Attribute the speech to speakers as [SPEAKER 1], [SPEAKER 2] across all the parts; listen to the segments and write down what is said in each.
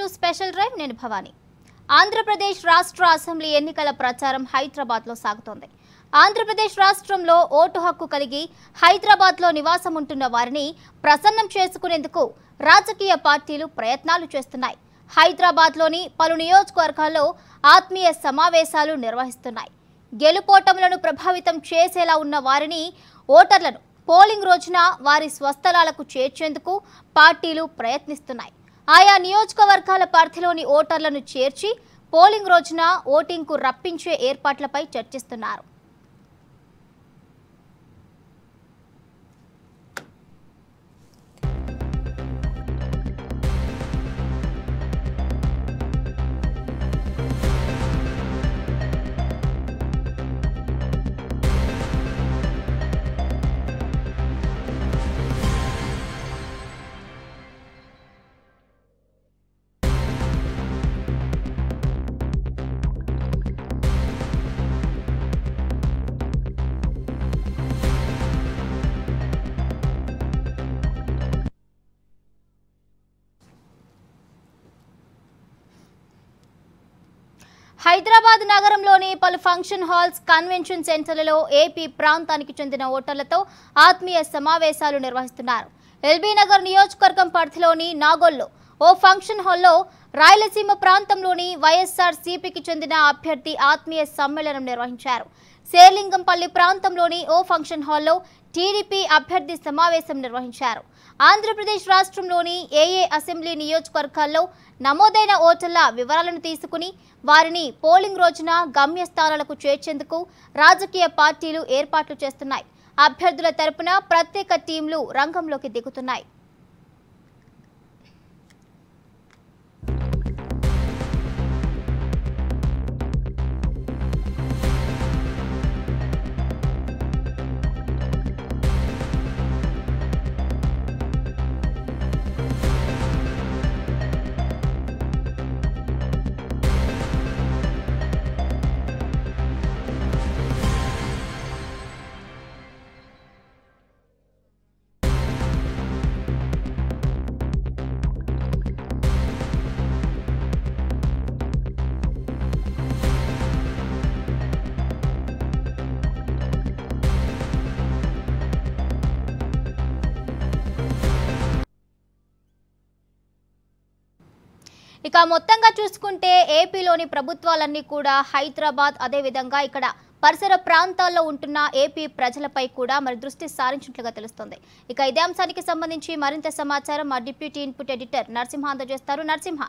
[SPEAKER 1] Special drive నేను భవాని ఆంధ్రప్రదేశ్ రాష్ట్ర assembly ఎన్నికల ప్రచారం హైదరాబాద్లో సాగుతోంది ఆంధ్రప్రదేశ్ రాష్ట్రంలో ఓటు హక్కు కలిగి హైదరాబాద్లో నివాసం ఉంటున్న వారిని ప్రసన్నం చేసుకునేందుకు రాజకీయ పార్టీలు ప్రయత్నాలు చేస్తున్నాయి హైదరాబాద్లోని పలు నియోజకవర్గాల్లో ఆత్మీయ సమావేశాలు నిర్వహిస్తున్నాయి గెలుపోటములను ప్రభావితం చేసేలా ఉన్న వారిని ఓటర్లను పోలింగ్ రోజున వారి స్వస్థలాలకు చేర్చేందుకు పార్టీలు ప్రయత్నిస్తున్నాయి ఆయా నియోజకవర్గాల పరిధిలోని ఓటర్లను చేర్చి పోలింగ్ రోజున ఓటింగ్కు రప్పించే ఏర్పాట్లపై చర్చిస్తున్నారు హైదరాబాద్ నగరంలోని పలు ఫంక్షన్ హాల్స్ కన్వెన్షన్ సెంటర్లలో ఏపీ ప్రాంతానికి చెందిన ఓటర్లతో ఆత్మీయ సమావేశాలు నిర్వహిస్తున్నారు ఎల్బీ నగర్ నియోజకవర్గం పరిధిలోని నాగోల్లో ఓ ఫంక్షన్ హాల్లో రాయలసీమ ప్రాంతంలోని వైఎస్ఆర్ సిపికి చెందిన అభ్యర్థి ఆత్మీయ సమ్మేళనం నిర్వహించారు శేర్లింగంపల్లి ప్రాంతంలోని ఓ ఫంక్షన్ హాల్లో టీడీపీ అభ్యర్థి సమావేశం నిర్వహించారు ఆంధ్రప్రదేశ్ రాష్ట్రంలోని ఏఏ అసెంబ్లీ నియోజకవర్గాల్లో నమోదైన ఓటర్ల వివరాలను తీసుకుని వారిని పోలింగ్ రోజున గమ్యస్థానాలకు చేర్చేందుకు రాజకీయ పార్టీలు ఏర్పాట్లు చేస్తున్నాయి అభ్యర్థుల తరపున ప్రత్యేక టీంలు రంగంలోకి దిగుతున్నాయి ఇక మొత్తంగా చూసుకుంటే ఏపీలోని ప్రభుత్వాలన్నీ కూడా హైదరాబాద్ అదేవిధంగా ఇక్కడ పరిసర ప్రాంతాల్లో ఉంటున్న ఏపీ ప్రజలపై కూడా మరి దృష్టి సారించినట్లుగా తెలుస్తోంది ఇక ఇదే అంశానికి సంబంధించి మరింత సమాచారం మా డిప్యూటీ ఇన్పుట్ ఎడిటర్ నరసింహ అందజేస్తారు నరసింహ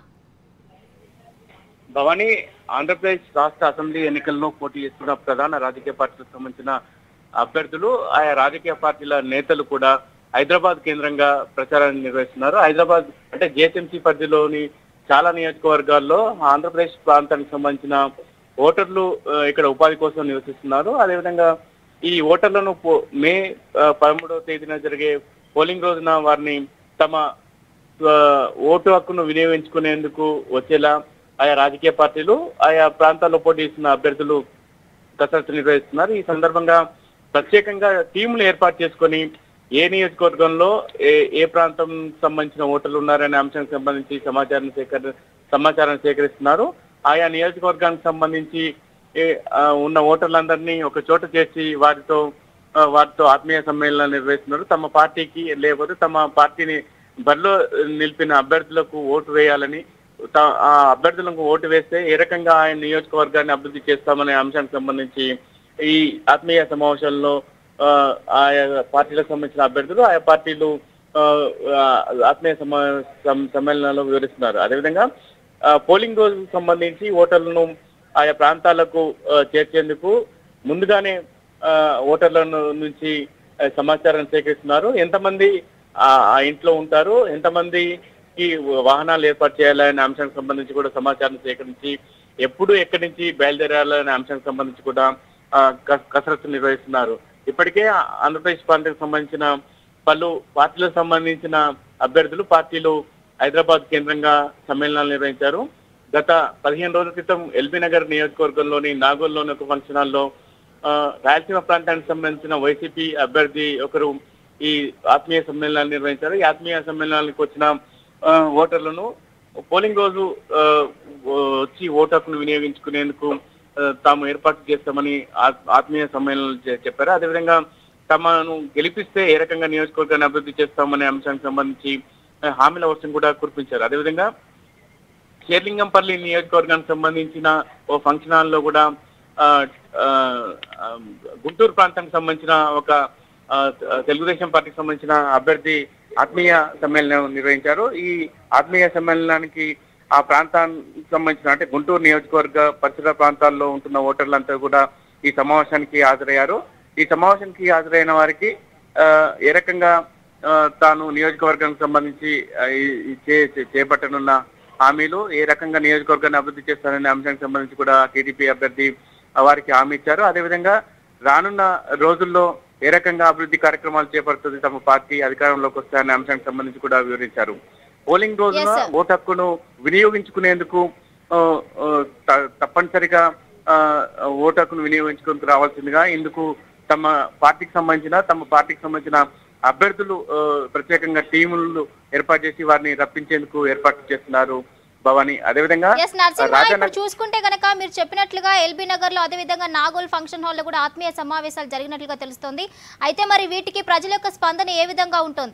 [SPEAKER 2] భవానీ ఆంధ్రప్రదేశ్ రాష్ట్ర అసెంబ్లీ ఎన్నికల్లో పోటీ చేస్తున్న ప్రధాన రాజకీయ పార్టీలకు సంబంధించిన అభ్యర్థులు ఆయా రాజకీయ పార్టీల నేతలు కూడా హైదరాబాద్ కేంద్రంగా ప్రచారాన్ని నిర్వహిస్తున్నారు హైదరాబాద్ అంటే జేహెచ్ఎంసీ పరిధిలోని చాలా నియోజకవర్గాల్లో ఆంధ్రప్రదేశ్ ప్రాంతానికి సంబంధించిన ఓటర్లు ఆ, ఇక్కడ ఉపాధి కోసం నివసిస్తున్నారు అదేవిధంగా ఈ ఓటర్లను పో- మే ఆ, పదమూడవ తేదీన జరిగే పోలింగ్ రోజున వారిని తమ ఆ, ఓటు హక్కును వినియోగించుకునేందుకు వచ్చేలా ఆయా రాజకీయ పార్టీలు ఆయా ప్రాంతాల్లో పోటీ చేస్తున్న అభ్యర్థులు కసరత్తు నిర్వహిస్తున్నారు ఈ సందర్భంగా ప్రత్యేకంగా టీంలు ఏర్పాటు చేసుకొని ఏ నియోజకవర్గంలో ఏ ఏ ప్రాంతం సంబంధించిన ఓటర్లు ఉన్నారనే అంశానికి సంబంధించి సమాచారం సేకర సమాచారాన్ని సేకరిస్తున్నారు ఆయా నియోజకవర్గానికి సంబంధించి ఏ- ఆ, ఉన్న ఓటర్లందరినీ ఒక చోట చేర్చి వారితో ఆ, వారితో ఆత్మీయ సమ్మేళనాలు నిర్వహిస్తున్నారు తమ పార్టీకి లేకపోతే తమ పార్టీని బరిలో నిలిపిన అభ్యర్థులకు ఓటు వేయాలని త- ఆ అభ్యర్థులకు ఓటు వేస్తే ఏ రకంగా ఆయన నియోజకవర్గాన్ని అభివృద్ధి చేస్తామనే అంశానికి సంబంధించి ఈ ఆత్మీయ సమావేశంలో ఆ, ఆయా పార్టీలకు సంబంధించిన అభ్యర్థులు ఆయా పార్టీలు ఆ, ఆ, ఆత్మీయ సమా సం- సమ్మేళనాల్లో వివరిస్తున్నారు అదేవిధంగా ఆ, పోలింగ్ రోజుకు సంబంధించి ఓటర్లను ఆయా ప్రాంతాలకు ఆ, చేర్చేందుకు ముందుగానే ఆ, ఓటర్ల నుంచి ఆ, సమాచారం సేకరిస్తున్నారు ఎంతమంది ఆ ఆ ఇంట్లో ఉంటారు ఎంతమందికి వాహనాలు ఏర్పాటు చేయాలనే అంశానికి సంబంధించి కూడా సమాచారం సేకరించి ఎప్పుడు ఎక్కడి నుంచి బయలుదేరాలనే అంశానికి సంబంధించి కూడా ఆ, కస- కసరత్తు నిర్వహిస్తున్నారు ఇప్పటికే ఆంధ్రప్రదేశ్ ప్రాంతానికి సంబంధించిన పలు పార్టీలకు సంబంధించిన అభ్యర్థులు పార్టీలు హైదరాబాద్ కేంద్రంగా సమ్మేళనాలు నిర్వహించారు గత పదిహేను రోజుల క్రితం ఎల్బీ నగర్ నియోజకవర్గంలోని నాగోల్లోని ఒక ఫంక్షన్ హాల్లో ఆ, రాయలసీమ ప్రాంతానికి సంబంధించిన వైసీపీ అభ్యర్థి ఒకరు ఈ ఆత్మీయ సమ్మేళనాలు నిర్వహించారు ఈ ఆత్మీయ సమ్మేళనానికి వచ్చిన ఆ, ఓటర్లను పోలింగ్ రోజు ఆ, వచ్చి ఓటు హక్కును వినియోగించుకునేందుకు ఆ, తాము ఏర్పాటు చేస్తామని ఆ- ఆత్మీయ సమ్మేళనంలో చె- చెప్పారు అదేవిధంగా తమను గెలిపిస్తే ఏ రకంగా నియోజకవర్గాన్ని అభివృద్ధి చేస్తామనే అంశానికి సంబంధించి ఆ, హామీల వర్షం కూడా కురిపించారు అదేవిధంగా షేర్లింగంపల్లి నియోజకవర్గానికి సంబంధించిన ఓ ఫంక్షన్ హాల్ లో కూడా ఆ, ఆ, ఆ, గుంటూరు ప్రాంతానికి సంబంధించిన ఒక ఆ, తెలుగుదేశం పార్టీకి సంబంధించిన అభ్యర్థి ఆత్మీయ సమ్మేళనం నిర్వహించారు ఈ ఆత్మీయ సమ్మేళనానికి ఆ ప్రాంతానికి సంబంధించిన అంటే గుంటూరు నియోజకవర్గ పరిసర ప్రాంతాల్లో ఉంటున్న ఓటర్లంతా కూడా ఈ సమావేశానికి హాజరయ్యారు ఈ సమావేశానికి హాజరైన వారికి ఆ, ఏ రకంగా ఆ, తాను నియోజకవర్గానికి సంబంధించి ఆ, ఈ- ఈ చే- చే- చేపట్టనున్న హామీలు ఏ రకంగా నియోజకవర్గాన్ని అభివృద్ధి చేస్తారనే అంశానికి సంబంధించి కూడా టీడీపీ అభ్యర్థి ఆ, వారికి హామీ ఇచ్చారు అదేవిధంగా రానున్న రోజుల్లో ఏ రకంగా అభివృద్ధి కార్యక్రమాలు చేపడుతుంది తమ పార్టీ అధికారంలోకి వస్తాయనే అంశానికి సంబంధించి కూడా వివరించారు పోలింగ్ రోజున
[SPEAKER 1] Yes, sir.
[SPEAKER 2] ఓటు హక్కును వినియోగించుకునేందుకు ఆ, ఆ, త- తప్పనిసరిగా ఆ, ఓటు హక్కును వినియోగించుకుంటూ రావాల్సిందిగా ఇందుకు తమ పార్టీకి సంబంధించిన తమ పార్టీకి సంబంధించిన అభ్యర్థులు ఆ, ప్రత్యేకంగా టీములు ఏర్పాటు చేసి వారిని రప్పించేందుకు ఏర్పాటు చేస్తున్నారు భవాని అదేవిధంగా
[SPEAKER 1] ఎస్ నరసింహ
[SPEAKER 2] రాజన్న
[SPEAKER 1] ఇప్పుడు చూసుకుంటే గనక మీరు చెప్పినట్లుగా ఎల్బీ నగర్ లో అదేవిధంగా నాగోల్ ఫంక్షన్ హాల్ లో కూడా ఆత్మీయ సమావేశాలు జరిగినట్లుగా తెలుస్తోంది అయితే మరి వీటికి ప్రజల యొక్క స్పందన ఏ విధంగా ఉంటుంది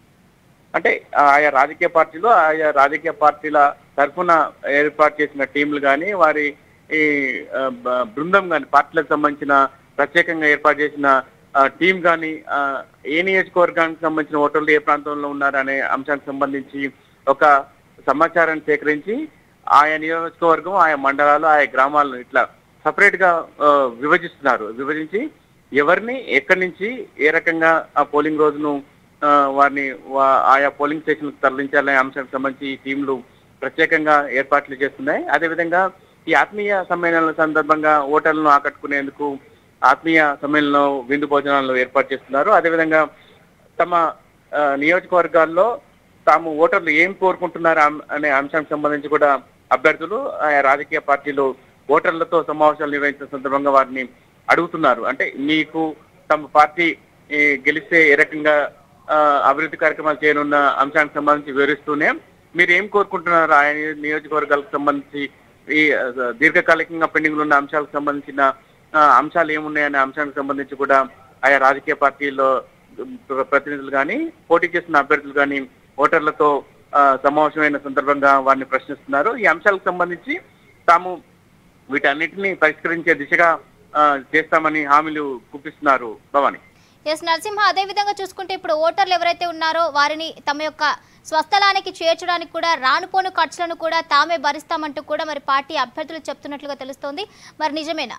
[SPEAKER 2] అంటే ఆయా రాజకీయ పార్టీలు ఆయా రాజకీయ పార్టీల తరఫున ఏర్పాటు చేసిన టీంలు కానీ వారి ఈ ఆ, బ- బృందం కానీ పార్టీలకు సంబంధించిన ప్రత్యేకంగా ఏర్పాటు చేసిన ఆ, టీం కానీ ఆ, ఏ నియోజకవర్గానికి సంబంధించిన ఓటర్లు ఏ ప్రాంతంలో ఉన్నారు అనే అంశానికి సంబంధించి ఒక సమాచారాన్ని సేకరించి ఆయా నియోజకవర్గం ఆయా మండలాలు ఆయా గ్రామాలను ఇట్లా సపరేట్ గా ఆ, విభజిస్తున్నారు విభజించి ఎవరిని ఎక్కడి నుంచి ఏ రకంగా ఆ పోలింగ్ రోజును ఆ, వారిని వా- ఆయా పోలింగ్ స్టేషన్లకు తరలించాలనే అంశానికి సంబంధించి ఈ టీంలు ప్రత్యేకంగా ఏర్పాట్లు చేస్తున్నాయి అదేవిధంగా ఈ ఆత్మీయ సమ్మేళనాల సందర్భంగా ఓటర్లను ఆకట్టుకునేందుకు ఆత్మీయ సమ్మేళనం విందు భోజనాలు ఏర్పాటు చేస్తున్నారు అదేవిధంగా తమ ఆ, నియోజకవర్గాల్లో తాము ఓటర్లు ఏం కోరుకుంటున్నారు అం- అనే అంశానికి సంబంధించి కూడా అభ్యర్థులు ఆయా రాజకీయ పార్టీలు ఓటర్లతో సమావేశాలు నిర్వహించిన సందర్భంగా వారిని అడుగుతున్నారు అంటే మీకు తమ పార్టీ ఈ, గెలిస్తే ఏ రకంగా ఆ, అభివృద్ధి కార్యక్రమాలు చేయనున్న అంశానికి సంబంధించి వివరిస్తూనే మీరు ఏం కోరుకుంటున్నారు ఆయన నియోజకవర్గాలకు సంబంధించి ఈ ఆ, దీర్ఘకాలికంగా పెండింగ్ లో ఉన్న అంశాలకు సంబంధించిన ఆ, అంశాలు ఏమున్నాయనే అంశానికి సంబంధించి కూడా ఆయా రాజకీయ పార్టీల్లో ప్ర- ప్రతినిధులు కానీ పోటీ చేస్తున్న అభ్యర్థులు కానీ ఓటర్లతో ఆ, సమావేశమైన సందర్భంగా వారిని ప్రశ్నిస్తున్నారు ఈ అంశాలకు సంబంధించి తాము వీటన్నిటిని పరిష్కరించే దిశగా ఆ, చేస్తామని హామీలు గుప్పిస్తున్నారు భవాని
[SPEAKER 1] ఎస్ నరసింహ అదే విధంగా చూసుకుంటే ఇప్పుడు ఓటర్లు ఎవరైతే ఉన్నారో వారిని తమ యొక్క స్వస్థలానికి చేర్చడానికి కూడా రానుపోను ఖర్చులను కూడా తామే భరిస్తామంటూ కూడా మరి పార్టీ అభ్యర్థులు చెప్తున్నట్లుగా తెలుస్తోంది మరి నిజమేనా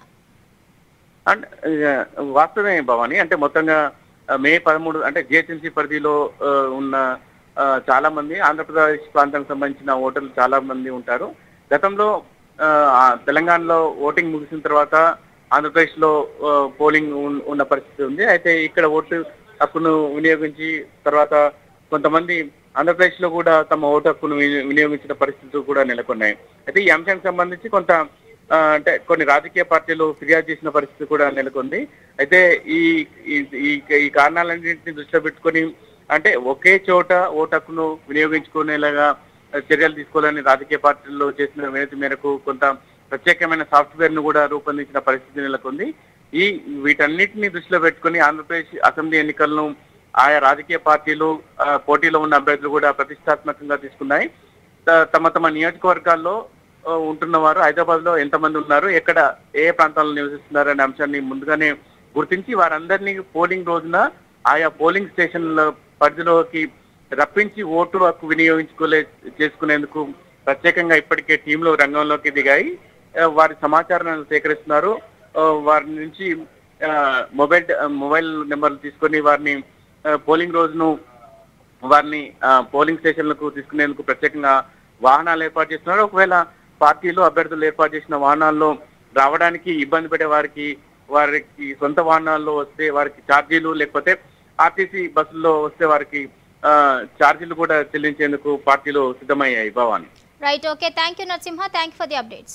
[SPEAKER 2] అండ్ ఆ, వాస్తవమే భవాని అంటే మొత్తంగా ఆ, మే పదమూడు అంటే జిహెచ్ఎంసీ పరిధిలో ఆ, ఉన్న ఆ, చాలా మంది ఆంధ్రప్రదేశ్ ప్రాంతానికి సంబంధించిన ఓటర్లు చాలా మంది ఉంటారు గతంలో ఆ, ఆ, తెలంగాణలో ఓటింగ్ ముగిసిన తర్వాత ఆంధ్రప్రదేశ్ లో ఆ, పోలింగ్ ఉన్- ఉన్న పరిస్థితి ఉంది అయితే ఇక్కడ ఓటు హక్కును వినియోగించి తర్వాత కొంతమంది ఆంధ్రప్రదేశ్ లో కూడా తమ ఓటు హక్కును విని- వినియోగించిన పరిస్థితులు కూడా నెలకొన్నాయి అయితే ఈ అంశానికి సంబంధించి కొంత ఆ, అంటే కొన్ని రాజకీయ పార్టీలు ఫిర్యాదు చేసిన పరిస్థితి కూడా నెలకొంది అయితే ఈ ఈ- ఈ ఈ కారణాలన్నింటినీ దృష్టిలో పెట్టుకొని అంటే ఒకే చోట ఓటు హక్కును వినియోగించుకునేలాగా చర్యలు తీసుకోవాలని రాజకీయ పార్టీల్లో చేసిన వినతి మేరకు కొంత ప్రత్యేకమైన సాఫ్ట్వేర్ ను కూడా రూపొందించిన పరిస్థితి నెలకొంది ఈ వీటన్నిటిని దృష్టిలో పెట్టుకొని ఆంధ్రప్రదేశ్ అసెంబ్లీ ఎన్నికలను ఆయా రాజకీయ పార్టీలు ఆ, పోటీలో ఉన్న అభ్యర్థులు కూడా ప్రతిష్టాత్మకంగా తీసుకున్నాయి త- తమ తమ నియోజకవర్గాల్లో ఆ, ఉంటున్న వారు హైదరాబాద్ లో ఎంతమంది ఉన్నారు ఎక్కడ ఏ ప్రాంతాల్లో నివసిస్తున్నారు అనే అంశాన్ని ముందుగానే గుర్తించి వారందరినీ పోలింగ్ రోజున ఆయా పోలింగ్ స్టేషన్ల పరిధిలోకి రప్పించి ఓటు హక్కు వినియోగించుకోలే చేసుకునేందుకు ప్రత్యేకంగా ఇప్పటికే టీంలు రంగంలోకి దిగాయి ఆ, వారి సమాచారాన్ని సేకరిస్తున్నారు ఆ, వారి నుంచి ఆ, మొబైల్ మొబైల్ నెంబర్లు తీసుకొని వారిని ఆ, పోలింగ్ రోజును వారిని ఆ, పోలింగ్ స్టేషన్లకు తీసుకునేందుకు ప్రత్యేకంగా వాహనాలు ఏర్పాటు చేస్తున్నారు ఒకవేళ పార్టీలు అభ్యర్థులు ఏర్పాటు చేసిన వాహనాల్లో రావడానికి ఇబ్బంది పడే వారికి వారికి సొంత వాహనాల్లో వస్తే వారికి ఛార్జీలు లేకపోతే ఆర్టీసీ బస్సుల్లో వస్తే వారికి ఆ, ఛార్జీలు కూడా చెల్లించేందుకు పార్టీలు సిద్ధమయ్యాయి Bhavani
[SPEAKER 1] right okay thank you Narasimha thank you for the updates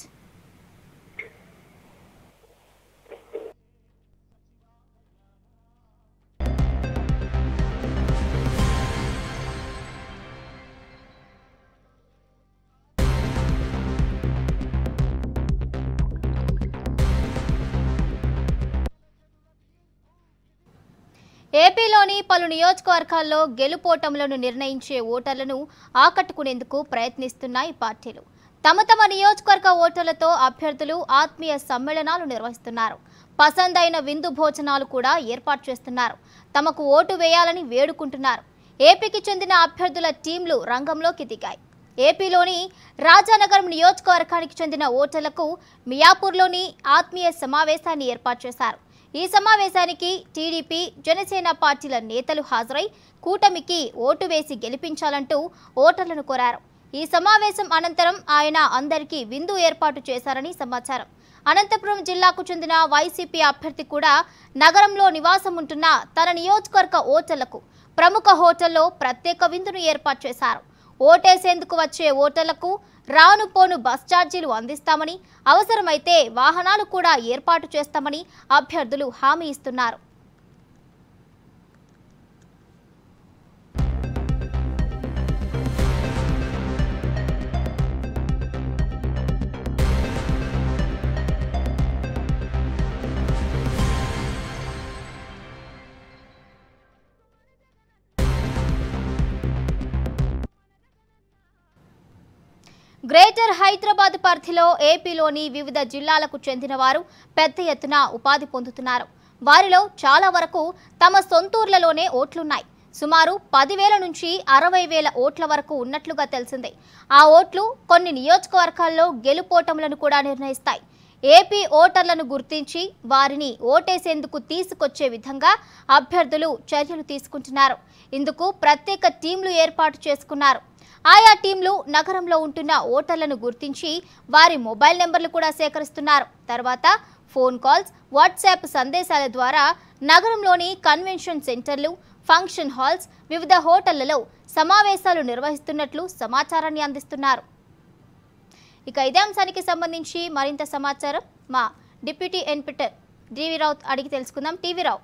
[SPEAKER 1] ఏపీలోని పలు నియోజకవర్గాల్లో గెలుపోటములను నిర్ణయించే ఓటర్లను ఆకట్టుకునేందుకు ప్రయత్నిస్తున్నాయి పార్టీలు తమ తమ నియోజకవర్గ ఓటర్లతో అభ్యర్థులు ఆత్మీయ సమ్మేళనాలు నిర్వహిస్తున్నారు పసందైన విందు భోజనాలు కూడా ఏర్పాటు చేస్తున్నారు తమకు ఓటు వేయాలని వేడుకుంటున్నారు ఏపీకి చెందిన అభ్యర్థుల టీంలు రంగంలోకి దిగాయి ఏపీలోని రాజానగరం నియోజకవర్గానికి చెందిన ఓటర్లకు మియాపూర్లోని ఆత్మీయ సమావేశాన్ని ఏర్పాటు చేశారు ఈ సమావేశానికి టీడీపీ జనసేన పార్టీల నేతలు హాజరై కూటమికి ఓటు వేసి గెలిపించాలంటూ ఓటర్లను కోరారు ఈ సమావేశం అనంతరం ఆయన అందరికీ విందు ఏర్పాటు చేశారని సమాచారం అనంతపురం జిల్లాకు చెందిన వైసీపీ అభ్యర్థి కూడా నగరంలో నివాసం ఉంటున్న తన నియోజకవర్గ ఓటర్లకు ప్రముఖ హోటల్లో ప్రత్యేక విందును ఏర్పాటు చేశారు ఓటేసేందుకు వచ్చే ఓటర్లకు రాను పోను బస్ ఛార్జీలు అందిస్తామని అవసరమైతే వాహనాలు కూడా ఏర్పాటు చేస్తామని అభ్యర్థులు హామీ ఇస్తున్నారు గ్రేటర్ హైదరాబాద్ పరిధిలో ఏపీలోని వివిధ జిల్లాలకు చెందిన వారు పెద్ద ఎత్తున ఉపాధి పొందుతున్నారు వారిలో చాలా వరకు తమ సొంతూర్లలోనే ఓట్లున్నాయి సుమారు పదివేల నుంచి అరవై వేల ఓట్ల వరకు ఉన్నట్లుగా తెలిసిందే ఆ ఓట్లు కొన్ని నియోజకవర్గాల్లో గెలుపోటములను కూడా నిర్ణయిస్తాయి ఏపీ ఓటర్లను గుర్తించి వారిని ఓటేసేందుకు తీసుకొచ్చే విధంగా అభ్యర్థులు చర్యలు తీసుకుంటున్నారు ఇందుకు ప్రత్యేక టీంలు ఏర్పాటు చేసుకున్నారు ఆయా టీంలు నగరంలో ఉంటున్న ఓటర్లను గుర్తించి వారి మొబైల్ నెంబర్లు కూడా సేకరిస్తున్నారు తర్వాత ఫోన్ కాల్స్ వాట్సాప్ సందేశాల ద్వారా నగరంలోని కన్వెన్షన్ సెంటర్లు ఫంక్షన్ హాల్స్ వివిధ హోటళ్లలో సమావేశాలు నిర్వహిస్తున్నట్లు సమాచారాన్ని అందిస్తున్నారు ఇక ఇదే అంశానికి సంబంధించి మరింత సమాచారం మా డిప్యూటీ ఎన్పిటర్ డివి రావు అడిగి తెలుసుకుందాం టీవీ రావు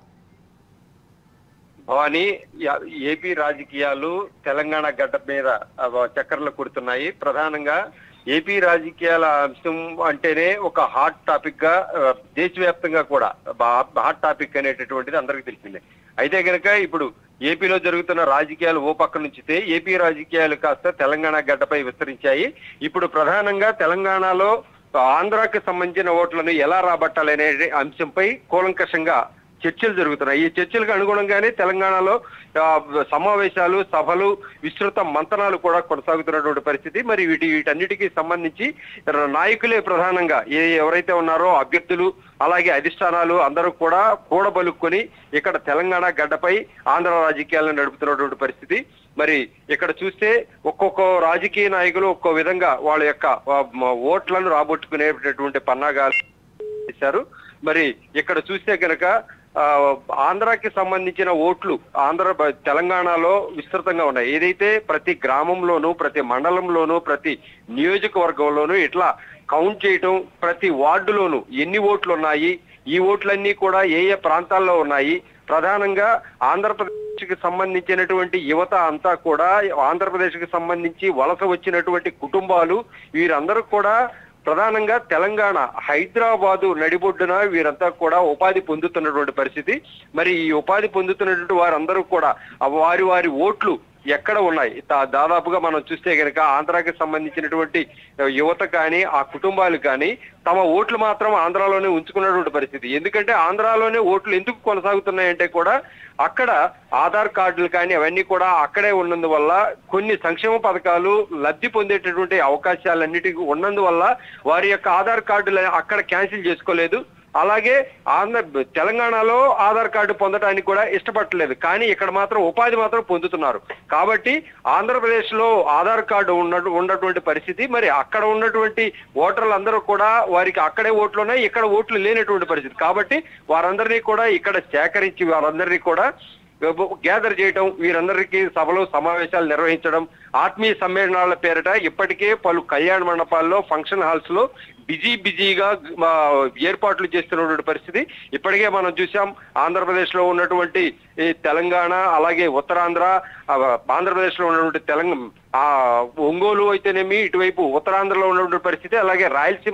[SPEAKER 3] భవాని యా- ఏపీ రాజకీయాలు తెలంగాణ గడ్డ మీద ఆ, చక్కర్లు కుడుతున్నాయి ప్రధానంగా ఏపీ రాజకీయాల అంశం అంటేనే ఒక హాట్ టాపిక్ గా ఆ, దేశవ్యాప్తంగా కూడా బా- హాట్ టాపిక్ అనేటటువంటిది అందరికీ తెలిసిందే అయితే కనుక ఇప్పుడు ఏపీలో జరుగుతున్న రాజకీయాలు ఓ పక్క నుంచితే ఏపీ రాజకీయాలు కాస్త తెలంగాణ గడ్డపై విస్తరించాయి ఇప్పుడు ప్రధానంగా తెలంగాణలో ఆంధ్రాకి సంబంధించిన ఓట్లను ఎలా రాబట్టాలనే అంశంపై కూలంకషంగా చర్చలు జరుగుతున్నాయి ఈ చర్చలకు అనుగుణంగానే తెలంగాణలో ఆ, సమావేశాలు సభలు విస్తృత మంతనాలు కూడా కొనసాగుతున్నటువంటి పరిస్థితి మరి వీటి వీటన్నిటికీ సంబంధించి ర- నాయకులే ప్రధానంగా ఏ ఎవరైతే ఉన్నారో అభ్యర్థులు అలాగే అధిష్టానాలు అందరూ కూడా కూడబలుక్కొని ఇక్కడ తెలంగాణ గడ్డపై ఆంధ్ర రాజకీయాలను నడుపుతున్నటువంటి పరిస్థితి మరి ఇక్కడ చూస్తే ఒక్కొక్క రాజకీయ నాయకులు ఒక్కో విధంగా వాళ్ళ యొక్క ఆ, మ- ఓట్లను రాబట్టుకునేటటువంటి పన్నాగాలు చేశారు మరి ఇక్కడ చూస్తే కనుక ఆ, ఆంధ్రాకి సంబంధించిన ఓట్లు ఆంధ్ర బ- తెలంగాణలో విస్తృతంగా ఉన్నాయి ఏదైతే ప్రతి గ్రామంలోనూ ప్రతి మండలంలోనూ ప్రతి నియోజకవర్గంలోనూ ఇట్లా కౌంట్ చేయటం ప్రతి వార్డులోనూ ఎన్ని ఓట్లు ఉన్నాయి ఈ ఓట్లన్నీ కూడా ఏ ఏ ప్రాంతాల్లో ఉన్నాయి ప్రధానంగా ఆంధ్రప్రదేశ్ కి సంబంధించినటువంటి యువత అంతా కూడా ఆంధ్రప్రదేశ్ కి సంబంధించి వలస వచ్చినటువంటి కుటుంబాలు వీరందరూ కూడా ప్రధానంగా తెలంగాణ హైదరాబాదు నడిబొడ్డున వీరంతా కూడా ఉపాధి పొందుతున్నటువంటి పరిస్థితి మరి ఈ ఉపాధి పొందుతున్నటువంటి వారందరూ కూడా ఆ వారి వారి ఓట్లు ఎక్కడ ఉన్నాయి దా- దాదాపుగా మనం చూస్తే కనుక ఆంధ్రాకి సంబంధించినటువంటి యువత కానీ ఆ కుటుంబాలు కానీ తమ ఓట్లు మాత్రం ఆంధ్రాలోనే ఉంచుకున్నటువంటి పరిస్థితి ఎందుకంటే ఆంధ్రాలోనే ఓట్లు ఎందుకు కొనసాగుతున్నాయంటే కూడా అక్కడ ఆధార్ కార్డులు కానీ అవన్నీ కూడా అక్కడే ఉన్నందువల్ల కొన్ని సంక్షేమ పథకాలు లబ్ధి పొందేటటువంటి అవకాశాలన్నిటికీ ఉన్నందువల్ల వారి యొక్క ఆధార్ కార్డులు అక్కడ క్యాన్సిల్ చేసుకోలేదు అలాగే ఆంధ్ర తెలంగాణలో ఆధార్ కార్డు పొందడానికి కూడా ఇష్టపడలేదు కానీ ఇక్కడ మాత్రం ఉపాధి మాత్రం పొందుతున్నారు కాబట్టి ఆంధ్రప్రదేశ్ లో ఆధార్ కార్డు ఉన్న ఉన్నటువంటి పరిస్థితి మరి అక్కడ ఉన్నటువంటి ఓటర్లు అందరూ కూడా వారికి అక్కడే ఓట్లు ఉన్నాయి ఇక్కడ ఓట్లు లేనటువంటి పరిస్థితి కాబట్టి వారందరినీ కూడా ఇక్కడ సేకరించి వారందరినీ కూడా గ్యాదర్ చేయటం వీరందరికీ సభలు సమావేశాలు నిర్వహించడం ఆత్మీయ సమ్మేళనాల పేరిట ఇప్పటికే పలు కళ్యాణ మండపాల్లో ఫంక్షన్ హాల్స్ లో బిజీ బిజీగా ఆ, ఏర్పాట్లు చేస్తున్నటువంటి పరిస్థితి ఇప్పటికే మనం చూసాం ఆంధ్రప్రదేశ్ లో ఉన్నటువంటి ఈ తెలంగాణ అలాగే ఉత్తరాంధ్ర ఆ, ఆంధ్రప్రదేశ్ లో ఉన్నటువంటి తెలంగాణ ఆ ఒంగోలు అయితేనేమి ఇటువైపు ఉత్తరాంధ్రలో ఉన్నటువంటి పరిస్థితి అలాగే రాయలసీమ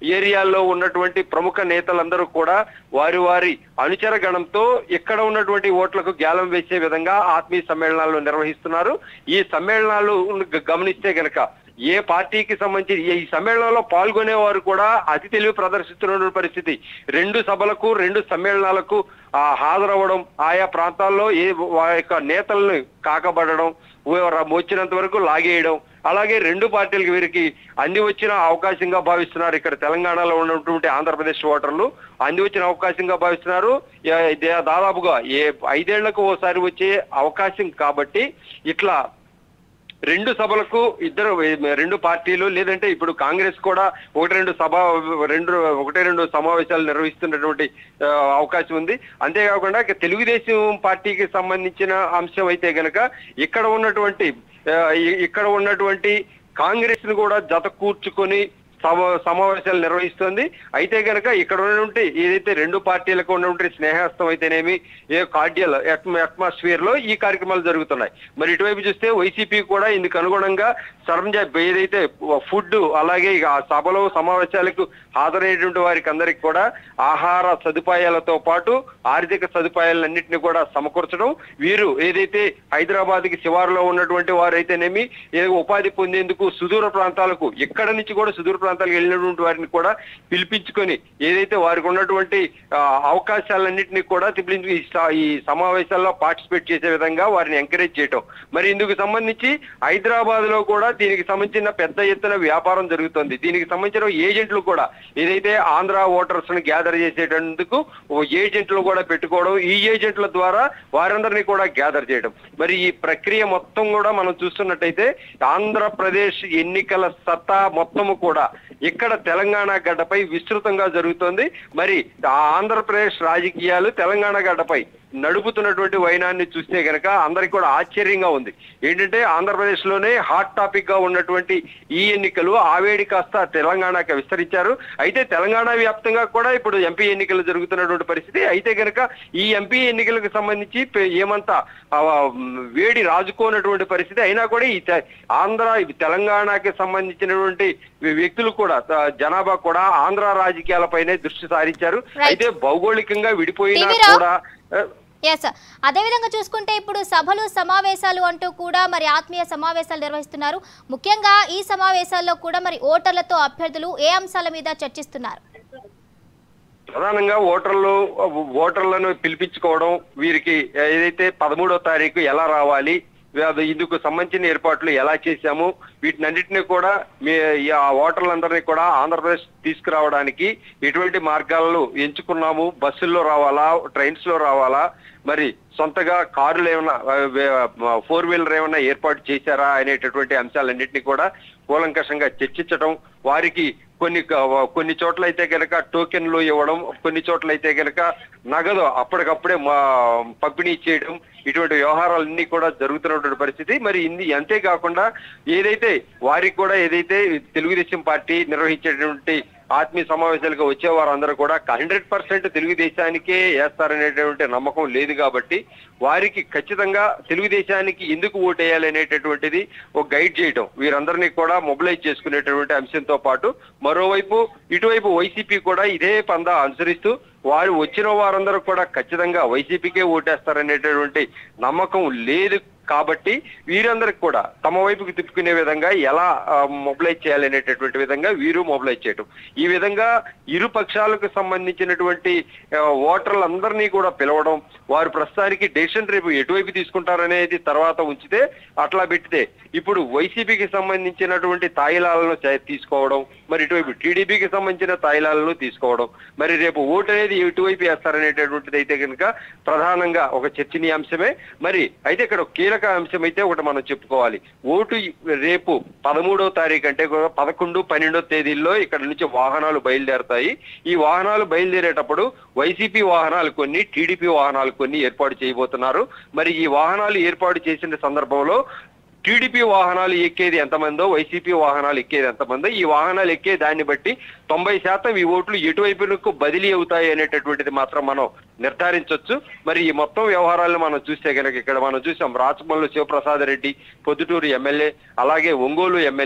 [SPEAKER 3] ఏరియాల్లో ఉన్నటువంటి ప్రముఖ నేతలందరూ కూడా వారి వారి అనుచర గణంతో ఇక్కడ ఉన్నటువంటి ఓట్లకు గ్యాలం వేసే విధంగా ఆత్మీయ సమ్మేళనాలు నిర్వహిస్తున్నారు ఈ సమ్మేళనాలు గ- గమనిస్తే గనక ఏ పార్టీకి సంబంధించి ఈ సమ్మేళనంలో పాల్గొనే వారు కూడా అతి తెలివి ప్రదర్శిస్తున్న పరిస్థితి రెండు సభలకు రెండు సమ్మేళనాలకు ఆ, హాజరవ్వడం ఆయా ప్రాంతాల్లో ఏ వారి యొక్క నేతలను కాకబడడం వ- వచ్చినంత వరకు లాగేయడం అలాగే రెండు పార్టీలకు వీరికి అంది వచ్చిన అవకాశంగా భావిస్తున్నారు ఇక్కడ తెలంగాణలో ఉన్నటువంటి ఆంధ్రప్రదేశ్ ఓటర్లు అంది వచ్చిన అవకాశంగా భావిస్తున్నారు ఏ- ఇదే దాదాపుగా ఏ ఐదేళ్లకు ఓసారి వచ్చే అవకాశం కాబట్టి ఇట్లా రెండు సభలకు ఇద్దరు రెండు పార్టీలు లేదంటే ఇప్పుడు కాంగ్రెస్ కూడా ఒకటి రెండు సభ రెండు ఒకటి రెండు సమావేశాలు నిర్వహిస్తున్నటువంటి ఆ, అవకాశం ఉంది అంతేకాకుండా ఇక తెలుగుదేశం పార్టీకి సంబంధించిన అంశం అయితే గనక ఇక్కడ ఉన్నటువంటి ఆ, ఇ- ఇక్కడ ఉన్నటువంటి కాంగ్రెస్ ను కూడా జత కూర్చుకొని సమ సమావేశాలు నిర్వహిస్తుంది అయితే గనక ఇక్కడ ఉన్నటువంటి ఏదైతే రెండు పార్టీలకు ఉన్నటువంటి స్నేహస్తం అయితేనేమి ఏ కార్డియల్ అట్మాస్ఫియర్ లో ఈ కార్యక్రమాలు జరుగుతున్నాయి మరి ఇటువైపు చూస్తే వైసీపీ కూడా ఇందుకు అనుగుణంగా సరంజాబ్ ఏదైతే ఫుడ్ అలాగే ఇక ఆ సభలో సమావేశాలకు హాజరైనటువంటి వారికి అందరికి కూడా ఆహార సదుపాయాలతో పాటు ఆర్థిక సదుపాయాలన్నింటినీ కూడా సమకూర్చడం వీరు ఏదైతే హైదరాబాద్ కి శివారులో ఉన్నటువంటి వారైతేనేమి ఏ ఉపాధి పొందేందుకు సుదూర ప్రాంతాలకు ఎక్కడ నుంచి కూడా సుదూర ప్రాంతాలకు వెళ్ళినటువంటి వారిని కూడా పిలిపించుకొని ఏదైతే వారికి ఉన్నటువంటి ఆ, అవకాశాలన్నింటినీ కూడా పిలిపించి ఈ స- ఈ సమావేశాల్లో పార్టిసిపేట్ చేసే విధంగా వారిని ఎంకరేజ్ చేయటం మరి ఇందుకు సంబంధించి హైదరాబాద్ లో కూడా దీనికి సంబంధించిన పెద్ద ఎత్తున వ్యాపారం జరుగుతుంది దీనికి సంబంధించిన ఏజెంట్లు కూడా ఏదైతే ఆంధ్ర ఓటర్స్ ని గ్యాదర్ చేసేటందుకు ఓ ఏజెంట్లు కూడా పెట్టుకోవడం ఈ ఏజెంట్ల ద్వారా వారందరినీ కూడా గ్యాదర్ చేయడం మరి ఈ ప్రక్రియ మొత్తం కూడా మనం చూస్తున్నట్టయితే ఆంధ్రప్రదేశ్ ఎన్నికల సత్తా మొత్తము కూడా ఇక్కడ తెలంగాణ గడ్డపై విస్తృతంగా జరుగుతోంది మరి ఆ ఆంధ్రప్రదేశ్ రాజకీయాలు తెలంగాణ గడ్డపై నడుపుతున్నటువంటి వైనాన్ని చూస్తే గనక అందరికి కూడా ఆశ్చర్యంగా ఉంది ఏంటంటే ఆంధ్రప్రదేశ్ లోనే హాట్ టాపిక్ గా ఉన్నటువంటి ఈ ఎన్నికలు ఆవేడి కాస్త తెలంగాణకి విస్తరించారు అయితే తెలంగాణ వ్యాప్తంగా కూడా ఇప్పుడు ఎంపీ ఎన్నికలు జరుగుతున్నటువంటి పరిస్థితి అయితే గనక ఈ ఎంపీ ఎన్నికలకు సంబంధించి పె- ఏమంతా ఆ, మ్, వేడి రాజుకోనటువంటి పరిస్థితి అయినా కూడా ఈ తె- ఆంధ్ర ఈ తెలంగాణకి సంబంధించినటువంటి వ్య- వ్యక్తులు కూడా త- జనాభా కూడా ఆంధ్ర రాజకీయాలపైనే దృష్టి సారించారు
[SPEAKER 1] Right.
[SPEAKER 3] అయితే భౌగోళికంగా విడిపోయినా
[SPEAKER 1] టీవీ రావు.
[SPEAKER 3] కూడా ఆ,
[SPEAKER 1] ఎస్ అదేవిధంగా చూసుకుంటే ఇప్పుడు సభలు సమావేశాలు అంటూ కూడా మరి ఆత్మీయ సమావేశాలు నిర్వహిస్తున్నారు ముఖ్యంగా ఈ సమావేశాల్లో కూడా మరి ఓటర్లతో అభ్యర్థులు ఏ అంశాల మీద చర్చిస్తున్నారు
[SPEAKER 3] ప్రధానంగా ఓటర్లు ఓటర్లను పిలిపించుకోవడం వీరికి ఏదైతే పదమూడో తారీఖు ఎలా రావాలి అది ఇందుకు సంబంధించిన ఏర్పాట్లు ఎలా చేశాము వీటినన్నిటిని కూడా మీ ఈ ఆ ఓటర్లందరినీ కూడా ఆంధ్రప్రదేశ్ తీసుకురావడానికి ఎటువంటి మార్గాలను ఎంచుకున్నాము బస్సుల్లో రావాలా ట్రైన్స్ లో రావాలా మరి సొంతగా కారులు ఏమైనా ఫోర్ వీలర్ ఏమైనా ఏర్పాటు చేశారా అనేటటువంటి అంశాలన్నింటినీ కూడా కూలంకషంగా చర్చించడం వారికి కొన్ని క- కొన్ని చోట్ల అయితే కనుక టోకెన్లు ఇవ్వడం కొన్ని చోట్ల అయితే కనుక నగదు అప్పటికప్పుడే మా పంపిణీ చేయడం ఇటువంటి వ్యవహారాలన్నీ కూడా జరుగుతున్నటువంటి పరిస్థితి మరి ఇంది అంతేకాకుండా ఏదైతే వారికి కూడా ఏదైతే తెలుగుదేశం పార్టీ నిర్వహించేటువంటి ఆత్మీయ సమావేశాలకు వచ్చే వారందరూ కూడా హండ్రెడ్ పర్సెంట్ తెలుగుదేశానికే వేస్తారనేటువంటి నమ్మకం లేదు కాబట్టి వారికి ఖచ్చితంగా తెలుగుదేశానికి ఎందుకు ఓటేయాలి అనేటటువంటిది ఒక గైడ్ చేయడం వీరందరినీ కూడా మొబిలైజ్ చేసుకునేటటువంటి అంశంతో పాటు మరోవైపు ఇటువైపు వైసీపీ కూడా ఇదే పందా అనుసరిస్తూ వారు వచ్చిన వారందరూ కూడా ఖచ్చితంగా వైసీపీకే ఓటేస్తారనేటటువంటి నమ్మకం లేదు కాబట్టి వీరందరికి కూడా తమ వైపుకి తిప్పుకునే విధంగా ఎలా మొబిలైజ్ చేయాలనేటటువంటి విధంగా వీరు మొబిలైజ్ చేయటం ఈ విధంగా ఇరు పక్షాలకు సంబంధించినటువంటి ఆ, ఓటర్లందరినీ కూడా పిలవడం వారు ప్రస్తుతానికి డెసిషన్ రేపు ఎటువైపు తీసుకుంటారనేది తర్వాత ఉంచితే అట్లా పెట్టితే ఇప్పుడు వైసీపీకి సంబంధించినటువంటి తాయిలాలను చే- తీసుకోవడం మరి ఇటువైపు టీడీపీకి సంబంధించిన తాయిలాలను తీసుకోవడం మరి రేపు ఓటు అనేది ఎటువైపు వేస్తారనేటటువంటిది అయితే కనుక ప్రధానంగా ఒక చర్చనీయాంశమే మరి అయితే ఇక్కడ ఒక కీలక అంశం అయితే ఒకటి మనం చెప్పుకోవాలి ఓటు రేపు పదమూడో తారీఖు అంటే కూడా పదకొండు పన్నెండో తేదీల్లో ఇక్కడ నుంచి వాహనాలు బయలుదేరతాయి ఈ వాహనాలు బయలుదేరేటప్పుడు వైసీపీ వాహనాలు కొన్ని టీడీపీ వాహనాలు కొన్ని ఏర్పాటు చేయబోతున్నారు మరి ఈ వాహనాలు ఏర్పాటు చేసిన సందర్భంలో టీడీపీ వాహనాలు ఎక్కేది ఎంతమందో వైసీపీ వాహనాలు ఎక్కేది ఎంతమందో ఈ వాహనాలు ఎక్కే దాన్ని బట్టి తొంభై శాతం ఈ ఓట్లు ఎటువైపునకు బదిలీ అవుతాయి అనేటటువంటిది మాత్రం మనం నిర్ధారించవచ్చు మరి ఈ మొత్తం వ్యవహారాలను మనం చూస్తే కనుక ఇక్కడ మనం చూసాం రాచమల్లు శివప్రసాద్ రెడ్డి పొద్దుటూరు ఎమ్మెల్యే అలాగే ఒంగోలు ఎమ్మెల్యే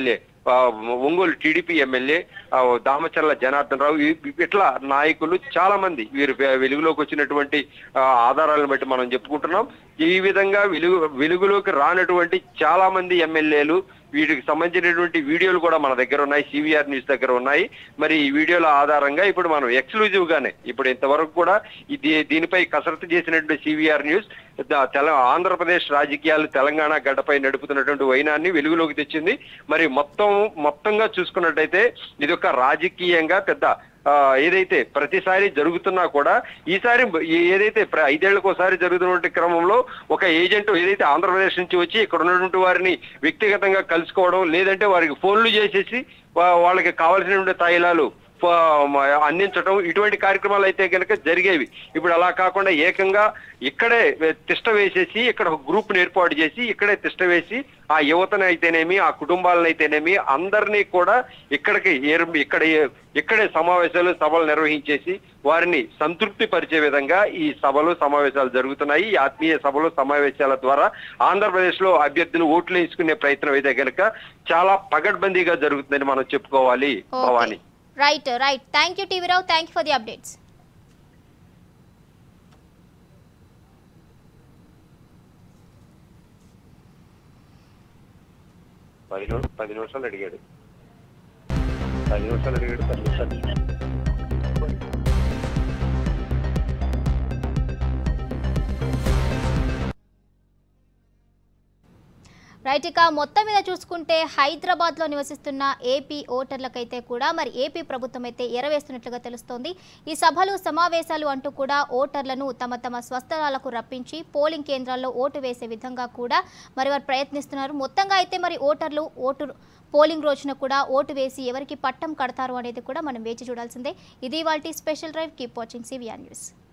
[SPEAKER 3] ఆ, ఒంగోలు టీడీపీ ఎమ్మెల్యే ఆ, దామచర్ల జనార్దన్ రావు ఈ- ఇట్లా నాయకులు చాలా మంది వీరు వె- వెలుగులోకి వచ్చినటువంటి ఆ, ఆధారాలను బట్టి మనం చెప్పుకుంటున్నాం ఈ విధంగా వెలుగు వెలుగులోకి రానటువంటి చాలా మంది ఎమ్మెల్యేలు వీటికి సంబంధించినటువంటి వీడియోలు కూడా మన దగ్గర ఉన్నాయి సివిఆర్ న్యూస్ దగ్గర ఉన్నాయి మరి ఈ వీడియోల ఆధారంగా ఇప్పుడు మనం ఎక్స్క్లూజివ్ గానే ఇప్పుడు ఇంతవరకు కూడా ఇది దీనిపై కసరత్తు చేసినటువంటి సివిఆర్ న్యూస్ ద- తెల ఆంధ్రప్రదేశ్ రాజకీయాలు తెలంగాణ గడ్డపై నడుపుతున్నటువంటి వైనాన్ని వెలుగులోకి తెచ్చింది మరి మొత్తం మొత్తంగా చూసుకున్నట్టయితే ఇది ఒక రాజకీయంగా పెద్ద ఆ, ఏదైతే ప్రతిసారి జరుగుతున్నా కూడా ఈసారి ఏ- ఏదైతే ప్ర- ఐదేళ్లకు ఒకసారి జరుగుతున్నటువంటి క్రమంలో ఒక ఏజెంట్ ఏదైతే ఆంధ్రప్రదేశ్ నుంచి వచ్చి ఇక్కడ ఉన్నటువంటి వారిని వ్యక్తిగతంగా కలుసుకోవడం లేదంటే వారికి ఫోన్లు చేసేసి వా- వాళ్ళకి కావాల్సినటువంటి తైలాలు ప- మ- అందించడం ఇటువంటి కార్యక్రమాలు అయితే కనుక జరిగేవి ఇప్పుడు అలా కాకుండా ఏకంగా ఇక్కడే తిష్ట వేసేసి ఇక్కడ ఒక గ్రూప్ ఏర్పాటు చేసి ఇక్కడే తిష్ట వేసి ఆ యువతను అయితేనేమి ఆ కుటుంబాలను అయితేనేమి అందరినీ కూడా ఇక్కడికి ఏర్- ఇక్కడ ఇక్కడే సమావేశాలు సభలు నిర్వహించేసి వారిని సంతృప్తి పరిచే విధంగా ఈ సభలు సమావేశాలు జరుగుతున్నాయి ఈ ఆత్మీయ సభలు సమావేశాల ద్వారా ఆంధ్రప్రదేశ్ లో అభ్యర్థులు ఓట్లు వేసుకునే ప్రయత్నం అయితే కనుక చాలా పగడ్బందీగా జరుగుతుందని మనం చెప్పుకోవాలి Bhavani
[SPEAKER 1] right right thank you TV Rao thank you for the updates
[SPEAKER 3] పది నిమి- పది నిమిషాలు అడిగాడు పది నిమిషాలు అడిగాడు పది నిమిషాలు
[SPEAKER 1] రైట్ ఇక మొత్తం మీద చూసుకుంటే హైదరాబాద్లో నివసిస్తున్న ఏపీ ఓటర్లకైతే కూడా మరి ఏపీ ప్రభుత్వం అయితే ఎరవేస్తున్నట్లుగా తెలుస్తోంది ఈ సభలు సమావేశాలు అంటూ కూడా ఓటర్లను తమ తమ స్వస్థలాలకు రప్పించి పోలింగ్ కేంద్రాల్లో ఓటు వేసే విధంగా కూడా మరి వారు ప్రయత్నిస్తున్నారు మొత్తంగా అయితే మరి ఓటర్లు ఓటు పోలింగ్ రోజున కూడా ఓటు వేసి ఎవరికి పట్టం కడతారు అనేది కూడా మనం వేచి చూడాల్సిందే ఇది వాళ్ళ special drive keep watching CVR news